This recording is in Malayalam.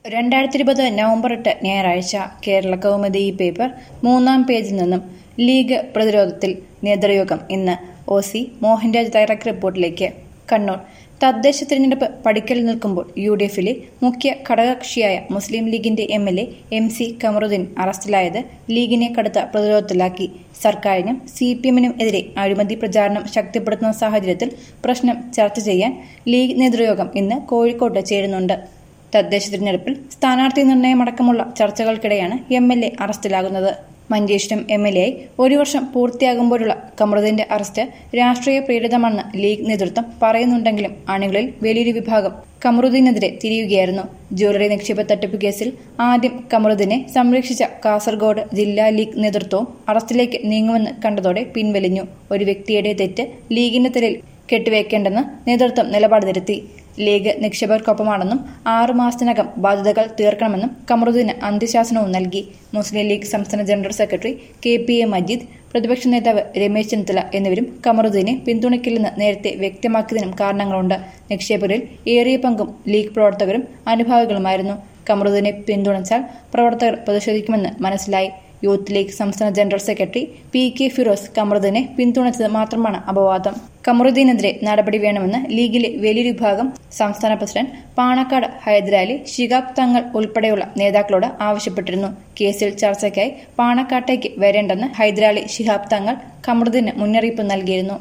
രണ്ടായിരത്തി ഇരുപത് നവംബർ എട്ട് ഞായറാഴ്ച കേരള കൗമുദി ഈ പേപ്പർ മൂന്നാം പേജിൽ നിന്നും ലീഗ് പ്രതിരോധത്തിൽ നേതൃയോഗം ഇന്ന് ഒ സി മോഹൻരാജ് തയ്യാറാക്കിയ റിപ്പോർട്ടിലേക്ക് കണ്ണൂർ തദ്ദേശ തിരഞ്ഞെടുപ്പ് പടിക്കൽ നിൽക്കുമ്പോൾ യു ഡി എഫിലെ മുഖ്യ ഘടകകക്ഷിയായ മുസ്ലിം ലീഗിന്റെ M L A M C Kamaruddin അറസ്റ്റിലായത് ലീഗിനെ കടുത്ത പ്രതിരോധത്തിലാക്കി സർക്കാരിനും സി പി എമ്മിനും എതിരെ അഴിമതി പ്രചാരണം ശക്തിപ്പെടുത്തുന്ന സാഹചര്യത്തിൽ പ്രശ്നം ചർച്ച ചെയ്യാൻ ലീഗ് നേതൃയോഗം ഇന്ന് കോഴിക്കോട്ട് ചേരുന്നുണ്ട് തദ്ദേശ തിരഞ്ഞെടുപ്പിൽ സ്ഥാനാർത്ഥി നിർണയമടക്കമുള്ള ചർച്ചകൾക്കിടെയാണ് എം എൽ എ അറസ്റ്റിലാകുന്നത് മഞ്ചേശ്വരം എം എൽ എ ഒരു വർഷം പൂർത്തിയാകുമ്പോഴുള്ള കമറുദ്ദീന്റെ അറസ്റ്റ് രാഷ്ട്രീയ പ്രേരിതമാണെന്ന് ലീഗ് നേതൃത്വം പറയുന്നുണ്ടെങ്കിലും അണികളിൽ വലിയൊരു വിഭാഗം കമറുദ്ദീനെതിരെ തിരിയുകയായിരുന്നു ജ്വല്ലറി നിക്ഷേപ തട്ടിപ്പ് കേസിൽ ആദ്യം കമറുദ്ദീനെ സംരക്ഷിച്ച കാസർഗോഡ് ജില്ലാ ലീഗ് നേതൃത്വവും അറസ്റ്റിലേക്ക് നീങ്ങുമെന്ന് കണ്ടതോടെ പിൻവലിഞ്ഞു ഒരു വ്യക്തിയുടെ തെറ്റ് ലീഗിന്റെ തലയിൽ കെട്ടിവെക്കേണ്ടെന്ന് നേതൃത്വം നിലപാട് തിരുത്തി ലീഗ് നിക്ഷേപകർക്കൊപ്പമാണെന്നും ആറു മാസത്തിനകം ബാധ്യതകൾ തീർക്കണമെന്നും കമറുദ്ദീന് അന്ത്യശാസനവും നൽകി മുസ്ലിം ലീഗ് സംസ്ഥാന general secretary K P A Majeed പ്രതിപക്ഷ നേതാവ് രമേശ് ചെന്നിത്തല എന്നിവരും കമറുദ്ദീനെ പിന്തുണയ്ക്കില്ലെന്ന് നേരത്തെ വ്യക്തമാക്കിയതിനും കാരണങ്ങളുണ്ട് നിക്ഷേപകരിൽ ഏറിയ പങ്കും ലീഗ് പ്രവർത്തകരും അനുഭാവികളുമായിരുന്നു കമറുദ്ദീനെ പിന്തുണച്ചാൽ പ്രവർത്തകർ പ്രതിഷേധിക്കുമെന്ന് മനസ്സിലായി യൂത്ത് ലീഗ് സംസ്ഥാന general secretary P K Firoz കമറുദ്ദീനെ പിന്തുണച്ചത് മാത്രമാണ് അപവാദം കമറുദ്ദീനെതിരെ നടപടി വേണമെന്ന് ലീഗിലെ വലിയൊരു വിഭാഗം സംസ്ഥാന പ്രസിഡന്റ് പാണക്കാട് ഹൈദരാലി ശിഹാബ് തങ്ങൾ ഉൾപ്പെടെയുള്ള നേതാക്കളോട് ആവശ്യപ്പെട്ടിരുന്നു കേസിൽ ചർച്ചയ്ക്കായി പാണക്കാട്ടേക്ക് വരേണ്ടെന്ന് ഹൈദരാലി ശിഹാബ് തങ്ങൾ കമറുദ്ദീന് മുന്നറിയിപ്പ് നൽകിയിരുന്നു